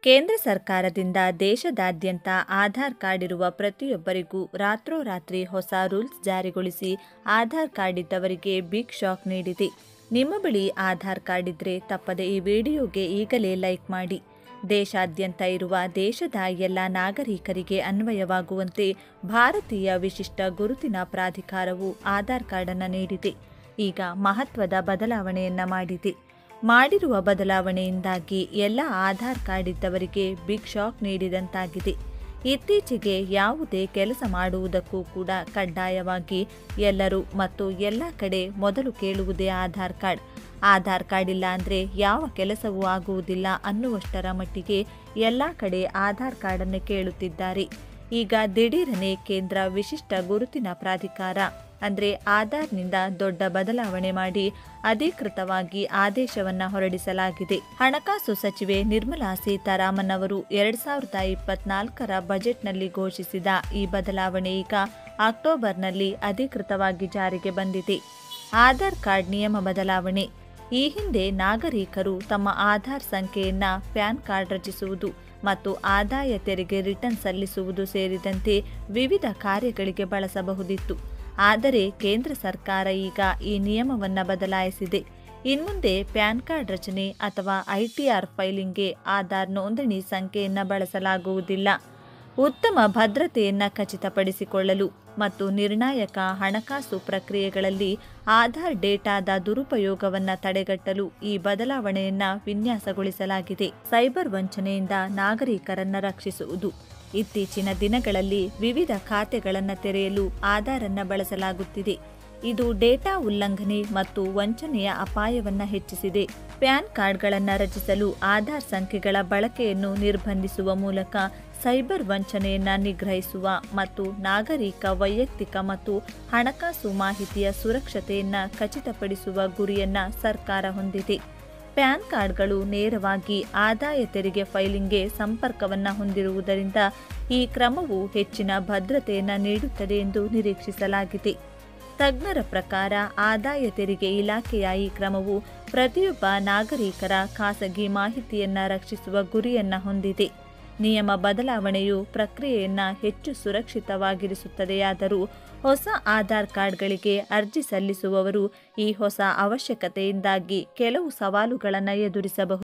ಕೇಂದ್ರ ಸರ್ಕಾರದಿಂದ ದೇಶದಾದ್ಯಂತ ಆಧಾರ್ ಕಾರ್ಡ್ ಇರುವ ಪ್ರತಿಯೊಬ್ಬರಿಗೂ ರಾತ್ರೋರಾತ್ರಿ ಹೊಸ ರೂಲ್ಸ್ ಜಾರಿಗೊಳಿಸಿ ಆಧಾರ್ ಕಾರ್ಡ್ ಇದ್ದವರಿಗೆ ಬಿಗ್ ಶಾಕ್ ನೀಡಿದೆ ನಿಮ್ಮ ಬಳಿ ಆಧಾರ್ ಕಾರ್ಡ್ ಇದ್ರೆ ತಪ್ಪದೆ ಈ ವಿಡಿಯೋಗೆ ಈಗಲೇ ಲೈಕ್ ಮಾಡಿ ದೇಶಾದ್ಯಂತ ಇರುವ ದೇಶದ ಎಲ್ಲ ನಾಗರಿಕರಿಗೆ ಅನ್ವಯವಾಗುವಂತೆ ಭಾರತೀಯ ವಿಶಿಷ್ಟ ಗುರುತಿನ ಪ್ರಾಧಿಕಾರವು ಆಧಾರ್ ಕಾರ್ಡನ್ನು ನೀಡಿದೆ ಈಗ ಮಹತ್ವದ ಬದಲಾವಣೆಯನ್ನ ಮಾಡಿದೆ ಮಾಡಿರುವ ಬದಲಾವಣೆಯಿಂದಾಗಿ ಎಲ್ಲ ಆಧಾರ್ ಕಾರ್ಡ್ ಇದ್ದವರಿಗೆ ಬಿಗ್ ಶಾಕ್ ನೀಡಿದಂತಾಗಿದೆ ಇತ್ತೀಚೆಗೆ ಯಾವುದೇ ಕೆಲಸ ಮಾಡುವುದಕ್ಕೂ ಕೂಡ ಕಡ್ಡಾಯವಾಗಿ ಎಲ್ಲರೂ ಮತ್ತು ಎಲ್ಲ ಕಡೆ ಮೊದಲು ಕೇಳುವುದೇ ಆಧಾರ್ ಕಾರ್ಡ್ ಆಧಾರ್ ಕಾರ್ಡ್ ಇಲ್ಲ ಅಂದರೆ ಯಾವ ಕೆಲಸವೂ ಆಗುವುದಿಲ್ಲ ಅನ್ನುವಷ್ಟರ ಮಟ್ಟಿಗೆ ಎಲ್ಲ ಕಡೆ ಆಧಾರ್ ಕಾರ್ಡನ್ನು ಕೇಳುತ್ತಿದ್ದಾರೆ ಈಗ ದಿಢೀರನೆ ಕೇಂದ್ರ ವಿಶಿಷ್ಟ ಗುರುತಿನ ಪ್ರಾಧಿಕಾರ ಅಂದರೆ ಆಧಾರ್ನಿಂದ ದೊಡ್ಡ ಬದಲಾವಣೆ ಮಾಡಿ ಅಧಿಕೃತವಾಗಿ ಆದೇಶವನ್ನ ಹೊರಡಿಸಲಾಗಿದೆ ಹಣಕಾಸು ಸಚಿವೆ ನಿರ್ಮಲಾ ಸೀತಾರಾಮನ್ ಅವರು ಎರಡ್ ಸಾವಿರದ ಇಪ್ಪತ್ನಾಲ್ಕರ ಬಜೆಟ್ನಲ್ಲಿ ಘೋಷಿಸಿದ ಈ ಬದಲಾವಣೆ ಈಗ ಅಕ್ಟೋಬರ್ನಲ್ಲಿ ಅಧಿಕೃತವಾಗಿ ಜಾರಿಗೆ ಬಂದಿದೆ ಆಧಾರ್ ಕಾರ್ಡ್ ನಿಯಮ ಬದಲಾವಣೆ ಈ ಹಿಂದೆ ನಾಗರಿಕರು ತಮ್ಮ ಆಧಾರ್ ಸಂಖ್ಯೆಯನ್ನ ಪ್ಯಾನ್ ಕಾರ್ಡ್ ರಚಿಸುವುದು ಮತ್ತು ಆದಾಯ ತೆರಿಗೆ ರಿಟರ್ನ್ ಸಲ್ಲಿಸುವುದು ಸೇರಿದಂತೆ ವಿವಿಧ ಕಾರ್ಯಗಳಿಗೆ ಬಳಸಬಹುದಿತ್ತು ಆದರೆ ಕೇಂದ್ರ ಸರ್ಕಾರ ಈಗ ಈ ನಿಯಮವನ್ನು ಬದಲಾಯಿಸಿದೆ ಇನ್ಮುಂದೆ ಪ್ಯಾನ್ ಕಾರ್ಡ್ ರಚನೆ ಅಥವಾ ಐಟಿಆರ್ ಫೈಲಿಂಗ್ಗೆ ಆಧಾರ್ ನೋಂದಣಿ ಸಂಖ್ಯೆಯನ್ನು ಬಳಸಲಾಗುವುದಿಲ್ಲ ಉತ್ತಮ ಭದ್ರತೆಯನ್ನು ಖಚಿತಪಡಿಸಿಕೊಳ್ಳಲು ಮತ್ತು ನಿರ್ಣಾಯಕ ಹಣಕಾಸು ಪ್ರಕ್ರಿಯೆಗಳಲ್ಲಿ ಆಧಾರ್ ಡೇಟಾದ ದುರುಪಯೋಗವನ್ನು ತಡೆಗಟ್ಟಲು ಈ ಬದಲಾವಣೆಯನ್ನ ವಿನ್ಯಾಸಗೊಳಿಸಲಾಗಿದೆ ಸೈಬರ್ ವಂಚನೆಯಿಂದ ನಾಗರಿಕರನ್ನ ರಕ್ಷಿಸುವುದು ಇತ್ತೀಚಿನ ದಿನಗಳಲ್ಲಿ ವಿವಿಧ ಖಾತೆಗಳನ್ನು ತೆರೆಯಲು ಆಧಾರನ್ನ ಬಳಸಲಾಗುತ್ತಿದೆ ಇದು ಡೇಟಾ ಉಲ್ಲಂಘನೆ ಮತ್ತು ವಂಚನೆಯ ಅಪಾಯವನ್ನ ಹೆಚ್ಚಿಸಿದೆ ಪ್ಯಾನ್ ಕಾರ್ಡ್ಗಳನ್ನು ರಚಿಸಲು ಆಧಾರ್ ಸಂಖ್ಯೆಗಳ ಬಳಕೆಯನ್ನು ನಿರ್ಬಂಧಿಸುವ ಮೂಲಕ ಸೈಬರ್ ವಂಚನೆಯನ್ನ ನಿಗ್ರಹಿಸುವ ಮತ್ತು ನಾಗರಿಕ ವೈಯಕ್ತಿಕ ಮತ್ತು ಹಣಕಾಸು ಮಾಹಿತಿಯ ಸುರಕ್ಷತೆಯನ್ನ ಖಚಿತಪಡಿಸುವ ಗುರಿಯನ್ನ ಸರ್ಕಾರ ಹೊಂದಿದೆ ಪ್ಯಾನ್ ಕಾರ್ಡ್ಗಳು ನೇರವಾಗಿ ಆದಾಯ ತೆರಿಗೆ ಫೈಲಿಂಗ್ಗೆ ಸಂಪರ್ಕವನ್ನು ಹೊಂದಿರುವುದರಿಂದ ಈ ಕ್ರಮವು ಹೆಚ್ಚಿನ ಭದ್ರತೆಯನ್ನು ನೀಡುತ್ತದೆ ಎಂದು ನಿರೀಕ್ಷಿಸಲಾಗಿದೆ ತಜ್ಞರ ಪ್ರಕಾರ ಆದಾಯ ತೆರಿಗೆ ಇಲಾಖೆಯ ಈ ಕ್ರಮವು ಪ್ರತಿಯೊಬ್ಬ ನಾಗರಿಕರ ಖಾಸಗಿ ಮಾಹಿತಿಯನ್ನ ರಕ್ಷಿಸುವ ಗುರಿಯನ್ನ ಹೊಂದಿದೆ ನಿಯಮ ಬದಲಾವಣೆಯು ಪ್ರಕ್ರಿಯೆಯನ್ನ ಹೆಚ್ಚು ಸುರಕ್ಷಿತವಾಗಿರಿಸುತ್ತದೆಯಾದರೂ ಹೊಸ ಆಧಾರ್ ಕಾರ್ಡ್ಗಳಿಗೆ ಅರ್ಜಿ ಸಲ್ಲಿಸುವವರು ಈ ಹೊಸ ಅವಶ್ಯಕತೆಯಿಂದಾಗಿ ಕೆಲವು ಸವಾಲುಗಳನ್ನು ಎದುರಿಸಬಹುದು